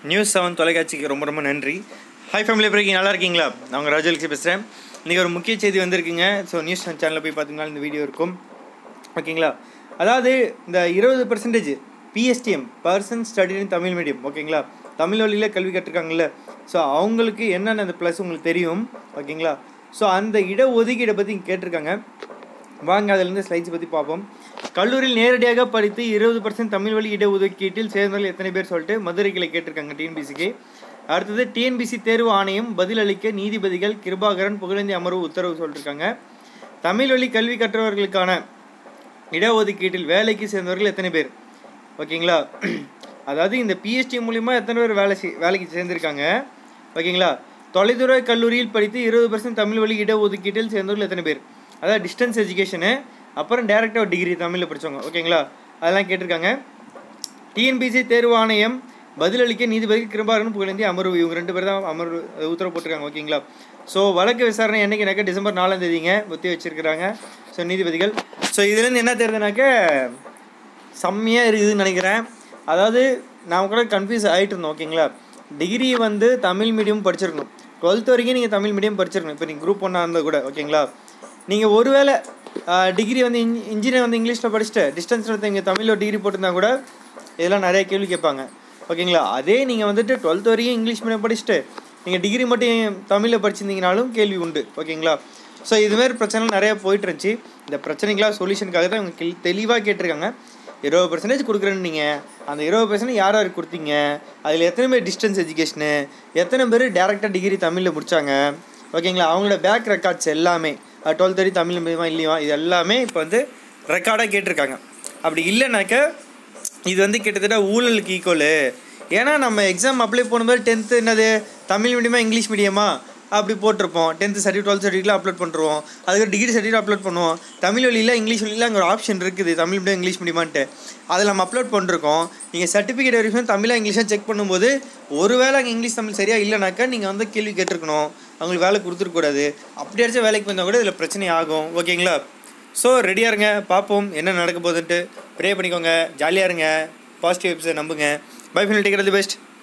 news seven தொலைக்காட்சிக்கு ரொம்ப ரொம்ப நன்றி ஹாய் ஃபேமிலி எப்படி நல்லா இருக்கீங்களா நான் உங்கள் ராஜலட்சுமி பேசுகிறேன் இன்றைக்கி ஒரு முக்கிய செய்தி வந்திருக்குங்க ஸோ நியூஸ் சேனலில் போய் பார்த்தீங்கன்னா இந்த வீடியோ இருக்கும் ஓகேங்களா அதாவது இந்த இருபது percentage PSTM person study in Tamil medium ஓகேங்களா தமிழ் வழியில் கல்வி கற்றுருக்காங்கல்ல ஸோ அவங்களுக்கு என்னென்ன அந்த ப்ளஸ் உங்களுக்கு தெரியும் ஓகேங்களா ஸோ அந்த இட ஒதுக்கீடை பற்றி இங்கே கேட்டிருக்காங்க வாங்க அதிலிருந்து ஸ்லைட்ஸ் பற்றி பார்ப்போம் கல்லூரியில் நேரடியாக படித்து இருபது பர்சன்ட் தமிழ் வழி இடஒதுக்கீட்டில் சேர்ந்தவர்கள் எத்தனை பேர் சொல்லிட்டு மதுரை கிளை கேட்டிருக்காங்க டிஎன்பிசிக்கு அடுத்தது டிஎன்பிசி தேர்வு ஆணையம் பதிலளிக்க நீதிபதிகள் கிருபாகரன் புகழேந்தி அமர்வு உத்தரவு சொல்லியிருக்காங்க தமிழ் வழி கல்வி கற்றவர்களுக்கான இடஒதுக்கீட்டில் வேலைக்கு சேர்ந்தவர்கள் எத்தனை பேர் ஓகேங்களா அதாவது இந்த பிஎஸ்டி மூலிமா எத்தனை பேர் வேலை செய் வேலைக்கு சேர்ந்துருக்காங்க ஓகேங்களா தொலைதூர கல்லூரியில் படித்து இருபது பர்சன்ட் தமிழ் வழி இடஒதுக்கீட்டில் சேர்ந்தவர்கள் எத்தனை பேர் அதாவது டிஸ்டன்ஸ் எஜுகேஷனு அப்புறம் டேரக்டாக டிகிரி தமிழில் படித்தவங்க ஓகேங்களா அதெல்லாம் கேட்டிருக்காங்க டிஎன்பிசி தேர்வு ஆணையம் பதிலளிக்க நீதிபதி கிருபாகரன் புகழேந்தி அமர்வு இவங்க ரெண்டு பேர் தான் அமர்வு உத்தரவு போட்டிருக்காங்க ஓகேங்களா ஸோ வழக்கு விசாரணை என்னைக்குனாக்கா டிசம்பர் நாலாம் தேதிங்க ஒத்தி வச்சிருக்கிறாங்க ஸோ நீதிபதிகள் ஸோ இதுலேருந்து என்ன தெரியுதுனாக்க செம்மையாக இருக்குதுன்னு நினைக்கிறேன் அதாவது நான் கூட கன்ஃபியூஸ் ஆகிட்டு இருந்தோம் ஓகேங்களா டிகிரி வந்து தமிழ் மீடியம் படிச்சிருக்கணும் டுவெல்த் வரைக்கும் நீங்கள் தமிழ் மீடியம் படிச்சிருக்கணும் இப்போ நீங்கள் குரூப் ஒன்றா இருந்தால் கூட ஓகேங்களா நீங்கள் ஒருவேளை டிகிரி வந்து இன்ஜி இன்ஜினியர் வந்து இங்கிலீஷில் படிச்சுட்டு டிஸ்டன்ஸ் எடுத்து இங்கே தமிழில் டிகிரி போட்டிருந்தா கூட இதெல்லாம் நிறைய கேள்வி கேட்பாங்க ஓகேங்களா அதே நீங்கள் வந்துட்டு டுவெல்த் வரைக்கும் இங்கிலீஷ் மீடியம் படிச்சுட்டு நீங்கள் டிகிரி மட்டும் தமிழில் படிச்சிருந்தீங்கனாலும் கேள்வி உண்டு ஓகேங்களா ஸோ இதுமாரி பிரச்சனை நிறையா போயிட்டு இருந்துச்சு இந்த பிரச்சனைக்கெலாம் சொல்யூஷனுக்காக தான் இவங்க கெளி தெளிவாக கேட்டிருக்காங்க இருபது பர்சன்டேஜ் கொடுக்குறேன்னு நீங்கள் அந்த இருபது பர்சன்டேஜ் யார் யாருக்கு கொடுத்தீங்க அதில் எத்தனை பேர் டிஸ்டன்ஸ் எஜுகேஷனு எத்தனை பேர் டேரெக்டாக டிகிரி தமிழில் முடித்தாங்க ஓகேங்களா அவங்களோட பேக் ரெக்கார்ட்ஸ் எல்லாமே டுவெல்த் வரை தமிழ் மீடியமா இல்லையா இது எல்லாமே இப்போ வந்து ரெக்கார்டாக கேட்டிருக்காங்க அப்படி இல்லைனாக்க இது வந்து கிட்டத்தட்ட ஊழலுக்கு ஈக்குவலு ஏன்னா நம்ம எக்ஸாம் அப்ளை பண்ணும்போது டென்த்து என்னது தமிழ் மீடியமா இங்கிலீஷ் மீடியமா அப்படி போட்டிருப்போம் டென்த்து சர்டிஃபிகேட் டுவெல்த் சர்டிஃபிகேட்லாம் அப்லோட் பண்ணுறோம் அதுக்கு டிகிரி சர்டிஃபிகேட் அப்லோட் பண்ணுவோம் தமிழ் வழியில் இங்கிலீஷ் வழியில் அங்கே ஒரு ஆப்ஷன் இருக்குது தமிழ் மீடியம் இங்கிலீஷ் மீடியமான்ட்டு அதில் நம்ம அப்லோட் பண்ணிருக்கோம் நீங்கள் சர்டிஃபிகேட் வெரிஃபிகேஷன் தமிழாக இங்கிலீஷாக செக் பண்ணும்போது ஒருவேளை அங்கே இங்கிலீஷ் தமிழ் சரியாக இல்லைனாக்கா நீங்கள் வந்து கேள்வி கேட்டிருக்கணும் அவங்களுக்கு வேலை கொடுத்துருக்கூடாது அப்படி அடிச்சா வேலைக்கு வந்தால் கூட இதில் பிரச்சனை ஆகும் ஓகேங்களா ஸோ ரெடியாக இருங்க பார்ப்போம் என்ன நடக்க போகுதுன்ட்டு ப்ரே பண்ணிக்கோங்க ஜாலியாக இருங்க பாசிட்டிவ் வைப்ஸை நம்புங்க bye final take the best